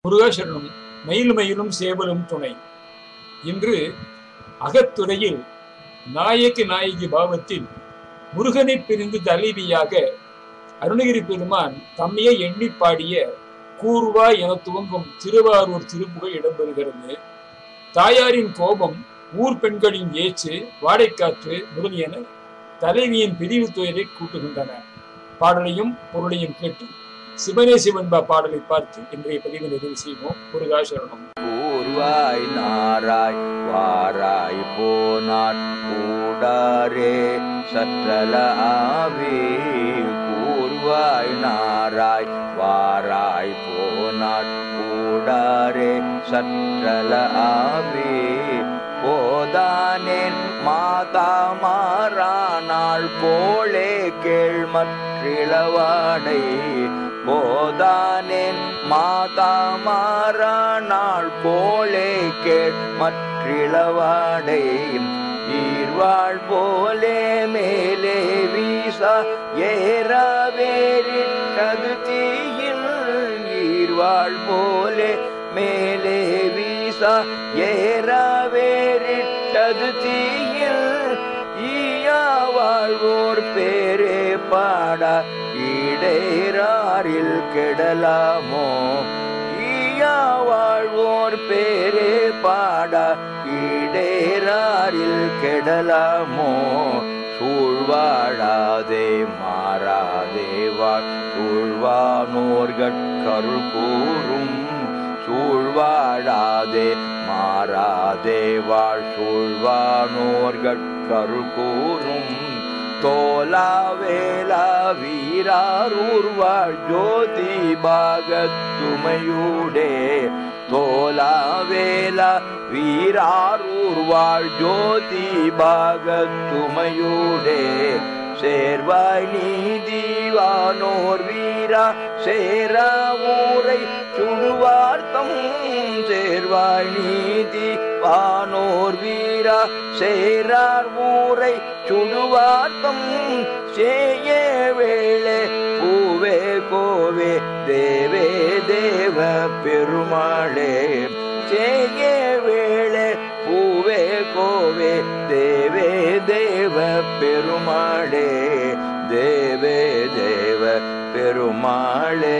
முருகாசரணம் மயில் மயிலும் சேவலும் துணை இன்று அகத்துறையில் நாயக்கு நாயகி பாவத்தில் முருகனை பிரிந்து தலைவியாக அருணகிரி பெருமான் தம்மையை எண்ணி பாடிய கூர்வா என துவங்கும் திருவாரூர் திருப்புகழ் இடம்பெறுகிறது தாயாரின் கோபம் ஊர் பெண்களின் ஏச்சு வாடைக்காற்று முதலியன தலைவியின் பிரிவு துயரை கூட்டுகின்றன பாடலையும் பொருளையும் கேட்டு சிவனே சிவன்பா பாடலை பார்த்து இன்றைய பதிவு நிறைவு செய்வோம் முருகாசரணம் கூர்வாய் நாராய் வாராய் போனார் கூடாரே சற்றல ஆவே கூர்வாய் நாராய் வாராய் போனார் கூடாரே சற்றல ஆவே போதானேன் மாதா மாறானாள் போலே கேள்மற்றிளவாடை போதானேன் மாதா மாறானாள் போலே கேள் மற்றிளவாடை ஈர்வாள் போலே மேலே வீசா ஏறாவேறிட்டது தீயில் ஈர்வாள் போலே மேலே வீசா ஏறாவேறிட்டது தீயில் ஈயா வாழ்வோர் பேரே பாடா ஈடேறாரில் கெடலாமோ ஈயா வாழ்வோர் பேரே பாடா ஈடேறாரில் கெடலாமோ சூழ்வாழாதே மாறாதே வாழ் சூழ்வானோர்கட்கருள் கூறும் சூழ்வாழாதே மாறாதே வாழ் சூழ்வானோர்கட்கருள் கூறும் தோலா வேலா வீராரூர்வாழ் ஜோதி பாகத்துமையூடே தோலா வேலா வீராரூர்வாழ் ஜோதி பாகத்துமையூடே சேர்வாய் நீதிவானோர் வீரா சேரா ஊரை சுடுவார்த்தம் சேர்வாய் நீதி வானோர் வீரா சேரார் ஊரை சுடுவார்த்தம் சேய வேளே பூவே கோவே தேவே தேவ பெருமாளே சேய வேளே பூவே கோவே தேவே தேவ பெருமாளே தேவே தேவ பெருமாளே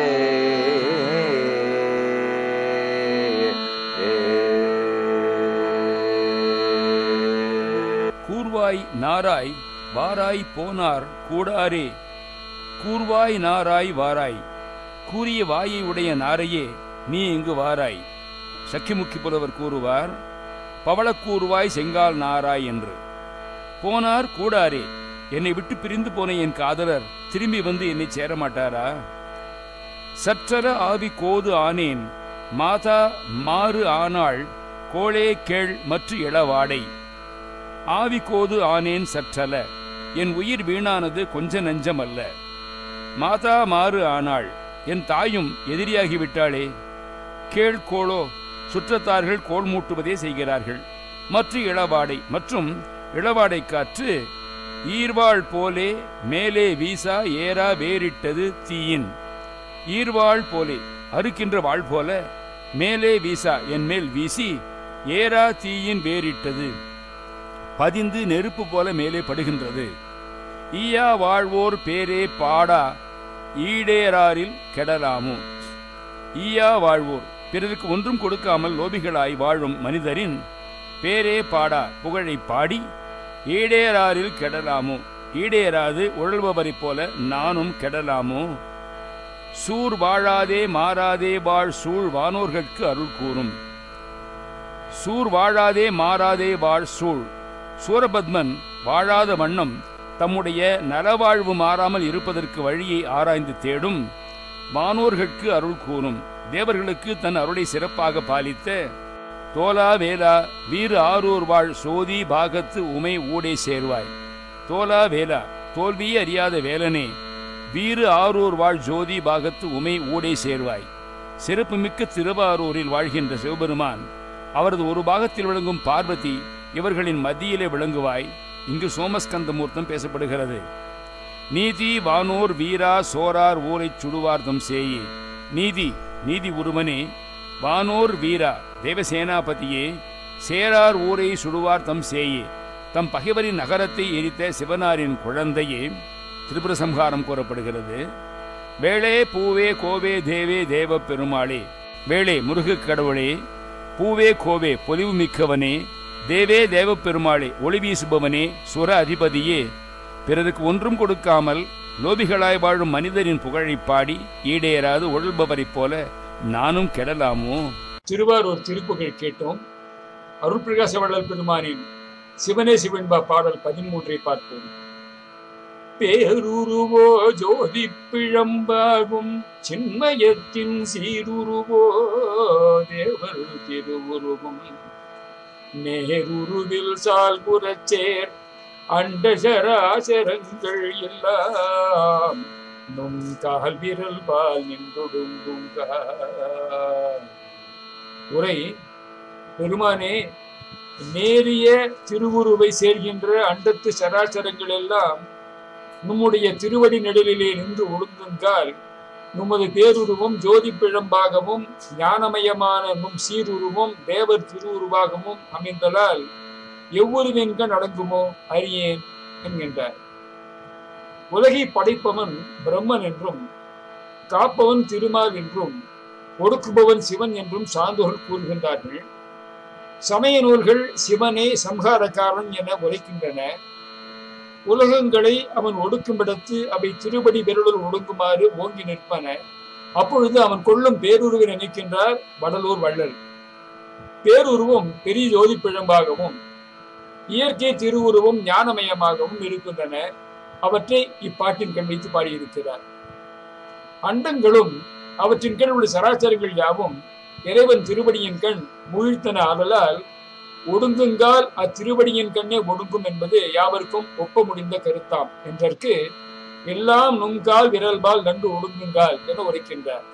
கூர்வாய் நாராய் வாராய் போனார் கூடாரே கூர்வாய் நாராய் வாராய் கூறிய வாயை உடைய நாரையே நீ இங்கு வாராய் சக்கிமுக்கி புலவர் கூறுவார் பவளக்கூறுவாய் செங்கால் நாராய் என்று போனார் கூடாரே என்னை விட்டு பிரிந்து போன என் காதலர் திரும்பி வந்து என்னை சேரமாட்டாரா சற்றர ஆவி கோது ஆனேன் மாதா மாறு ஆனாள் கோளே கேள் மற்ற இளவாடை ஆவி கோது ஆனேன் சற்றல என் உயிர் வீணானது கொஞ்ச நஞ்சம் அல்ல மாதா மாறு ஆனாள் என் தாயும் எதிரியாகிவிட்டாளே கேள் கோளோ சுற்றத்தார்கள் கோள் மூட்டுவதே செய்கிறார்கள் மற்ற இளவாடை மற்றும் இளவாடை காற்று ஈர்வாள் போலே மேலே வீசா ஏறா வேறிட்டது தீயின் ஈர்வாள் போலே அறுக்கின்ற வாழ் போல மேலே வீசா என் மேல் வீசி ஏறா தீயின் வேறிட்டது பதிந்து நெருப்பு போல மேலே படுகின்றது ஈயா வாழ்வோர் பேரே பாடா ஈடேறாரில் கெடலாமோ ஈயா வாழ்வோர் பிறருக்கு ஒன்றும் கொடுக்காமல் லோபிகளாய் வாழும் மனிதரின் பேரே பாடா புகழை பாடி ஈடேறாரில் கெடலாமோ ஈடேறாது உழல்பவரைப் போல நானும் கெடலாமோ சூர் வாழாதே மாறாதே வாழ் சூழ் வானோர்கட்கு அருள் கூறும் சூர் வாழாதே மாறாதே வாழ் சூழ் சூரபத்மன் வாழாத வண்ணம் தம்முடைய நலவாழ்வு மாறாமல் இருப்பதற்கு வழியை ஆராய்ந்து தேடும் வானோர்கட்கு அருள் கூறும் தேவர்களுக்கு தன் அருளை சிறப்பாக பாலித்த தோலா வேலா வீறு ஆரூர் வாழ் சோதி பாகத்து உமை ஊடே சேர்வாய் தோலா வேலா தோல்வியே அறியாத வேலனே வீறு ஆரூர் வாழ் ஜோதி பாகத்து உமை ஊடே சேர்வாய் சிறப்புமிக்க திருவாரூரில் வாழ்கின்ற சிவபெருமான் அவரது ஒரு பாகத்தில் விளங்கும் பார்வதி இவர்களின் மத்தியிலே விளங்குவாய் இங்கு சோமஸ்கந்த மூர்த்தம் பேசப்படுகிறது நீதி வானோர் வீரா சோரார் ஊரைச் சுடுவார்த்தம் சேயே நீதி நீதி உருவனே வானோர் வீரா தேவசேனாபதியே சேரார் ஊரை சுடுவார் தம் சேயே தம் பகைவரின் நகரத்தை எரித்த சிவனாரின் குழந்தையே திரிபுர சம்ஹாரம் கூறப்படுகிறது வேளே பூவே கோவே தேவே தேவ பெருமாளே வேளே முருகக் கடவுளே பூவே கோவே பொலிவு மிக்கவனே தேவே தேவ பெருமாளே ஒளி வீசுபவனே சுர அதிபதியே பிறருக்கு ஒன்றும் கொடுக்காமல் லோபிகளாய் வாழும் மனிதரின் புகழைப் பாடி ஈடேறாது ஒழுபவரைப் போல நானும் கெடலாமோ திருவாரூர் திருப்புகழ் கேட்டோம் அருள்பிரகாச வள்ளல் பெருமானின் சிவனே சிவன்பா பாடல் பதிமூன்றை பார்ப்போம் பேருருவோ ஜோதி பிழம்பாகும் சின்மயத்தின் சீருருவோ தேவர் திருவுருவும் நேருருவில் சால் புறச்சேர் அண்ட சராசரங்கள் எல்லாம் நும் கால் விரல் பால் நின்றொடுங்குங்க உரை பெருமானே நேரிய திருவுருவை சேர்கின்ற அண்டத்து சராசரங்கள் எல்லாம் நம்முடைய திருவடி நெடலிலே நின்று ஒழுங்குங்கால் நுமது பேருருவும் ஜோதி பிழம்பாகவும் ஞானமயமான நும் சீருருவும் தேவர் திருவுருவாகவும் அமைந்ததால் எவ்வொருவென்கண் அடங்குமோ அறியேன் என்கின்றார் உலகை படைப்பவன் பிரம்மன் என்றும் காப்பவன் திருமால் என்றும் ஒடுக்குபவன் சிவன் என்றும் சான்றோர்கள் கூறுகின்றார்கள் சமய நூல்கள் சிவனே சம்ஹாரக்காரன் என உரைக்கின்றன உலகங்களை அவன் ஒடுக்குமிடத்து அவை திருபடி விரலுள் ஒடுங்குமாறு ஓங்கி நிற்பன அப்பொழுது அவன் கொள்ளும் பேருருவை நினைக்கின்றார் வடலூர் வள்ளல் பேருருவம் பெரிய ஜோதி பிழம்பாகவும் இயற்கை திருவுருவம் ஞானமயமாகவும் இருக்கின்றன அவற்றை இப்பாட்டின் கண் வைத்து பாடியிருக்கிறார் அண்டங்களும் அவற்றின் கீழ் உள்ள சராசரங்கள் யாவும் இறைவன் திருவடியின் கண் முழித்தன ஆதலால் ஒடுங்குங்கால் அத்திருவடியின் கண்ணே ஒடுங்கும் என்பது யாவருக்கும் ஒப்ப முடிந்த கருத்தாம் என்றற்கு எல்லாம் நுங்கால் விரல்பால் நன்கு ஒடுங்குங்கால் என உரைக்கின்றார்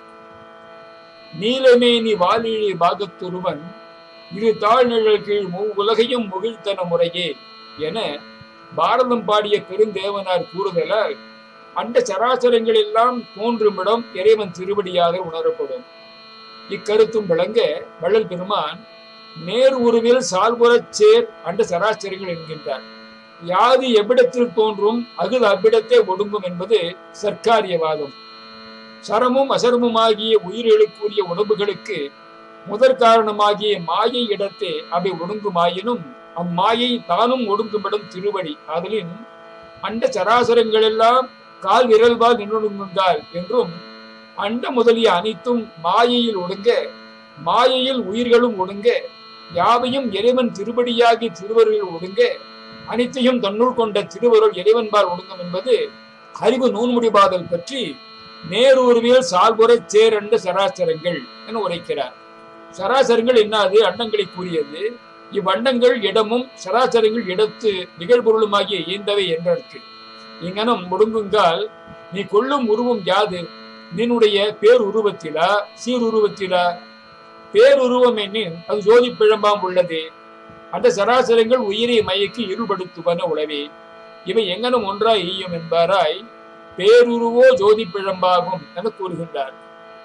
நீலமேனி வாலிழி பாகத்துருவன் இரு தாழ்நிழல் கீழ் மூ உலகையும் முகிழ்த்தன முறையே என பாரதம் பாடிய பெருந்தேவனார் கூறுதலால் அண்ட சராசரங்கள் எல்லாம் தோன்றுமிடம் இறைவன் திருவடியாக உணரப்படும் இக்கருத்தும் விளங்க வள்ளல் பெருமான் நேர் உருவில் சால்புறச் சேர் அண்ட சராசரங்கள் என்கின்றார் யாது எவ்விடத்தில் தோன்றும் அகுது அவ்விடத்தே ஒடுங்கும் என்பது சர்க்காரியவாதம் சரமும் அசரமுமாகிய உயிர்களுக்குரிய உடம்புகளுக்கு முதற் காரணமாகிய மாயை இடத்தே அவை ஒடுங்குமாயினும் அம்மாயை தானும் ஒடுங்குமிடம் திருவடி ஆதலின் அண்ட சராசரங்கள் எல்லாம் கால் விரல்வால் நின்றொடுங்குங்கால் என்றும் அண்ட முதலிய அனைத்தும் மாயையில் ஒடுங்க மாயையில் உயிர்களும் ஒடுங்க யாவையும் இறைவன் திருப்படியாகி திருவருளில் ஒடுங்க அனைத்தையும் தன்னுள் கொண்ட திருவருள் இறைவன்பால் ஒடுங்கும் என்பது அறிவு நூன்முடிபாதல் பற்றி நேருருவியல் சால்புறச் சேரண்ட சராசரங்கள் என உரைக்கிறார் சராசரங்கள் என்னாது அண்டங்களை கூறியது இவ்வண்டங்கள் இடமும் சராசரங்கள் இடத்து நிகழ்பொருளுமாகிய ஈந்தவை என்றற்கு இங்கனம் முடுங்குங்கால் நீ கொள்ளும் உருவம் யாது நின்னுடைய பேருருவத்திலா சீருருவத்திலா பேருருவம் எண்ணின் அது ஜோதி பிழம்பாம் உள்ளது அந்த சராசரங்கள் உயிரை மயக்கி இருள்படுத்துவன உளவே இவை எங்கனும் ஒன்றாய் ஈயும் என்பாராய் பேருருவோ ஜோதி பிழம்பாகும் என கூறுகின்றார்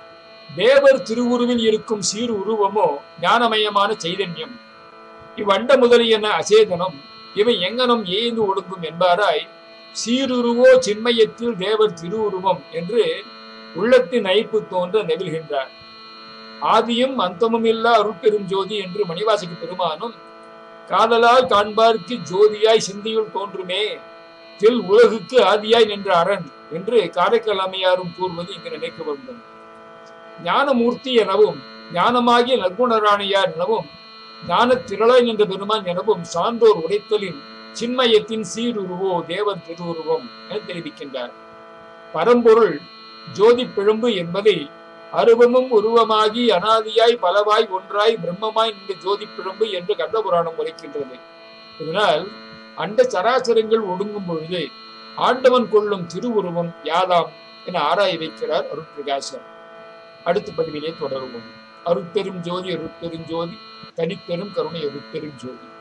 தேவர் திருவுருவில் இருக்கும் சீர் உருவமோ ஞானமயமான சைதன்யம் இவ்வண்ட முதலியன அசேதனம் இவை எங்கனம் ஏய்ந்து ஒடுங்கும் என்பாராய் சீருருவோ சின்மயத்தில் தேவர் திருவுருவம் என்று உள்ளத்தின் ஐப்பு தோன்ற நெகிழ்கின்றார் ஆதியும் அந்தமும் இல்லா அருட்பெரும் ஜோதி என்று மணிவாசக பெருமானும் காதலால் காண்பார்க்கு ஜோதியாய் சிந்தியுள் தோன்றுமே தில் உலகுக்கு ஆதியாய் நின்ற அரண் என்று காரைக்கால் அம்மையாரும் கூறுவது இங்கு நினைக்க வேண்டும் ஞானமூர்த்தி எனவும் ஞானமாகிய நற்குணராணியார் எனவும் ஞான திரளாய் நின்ற பெருமான் எனவும் சான்றோர் உடைத்தலின் சின்மயத்தின் சீருருவோ தேவர் திருவுருவம் என தெரிவிக்கின்றார் பரம்பொருள் ஜோதி பிழம்பு என்பதை அருவமும் உருவமாகி அனாதியாய் பலவாய் ஒன்றாய் பிரம்மமாய் நின்ற ஜோதி பிழம்பு என்று கந்தபுராணம் உரைக்கின்றது இதனால் அண்ட சராசரங்கள் ஒடுங்கும் பொழுது ஆண்டவன் கொள்ளும் திருவுருவம் யாதாம் என ஆராய வைக்கிறார் அருட்பிரகாசர் அடுத்த பதிவிலே தொடருவோம் அருட்பெரும் ஜோதி அருட்பெரும் ஜோதி தனிப்பெரும் கருணை அருட்பெரும் ஜோதி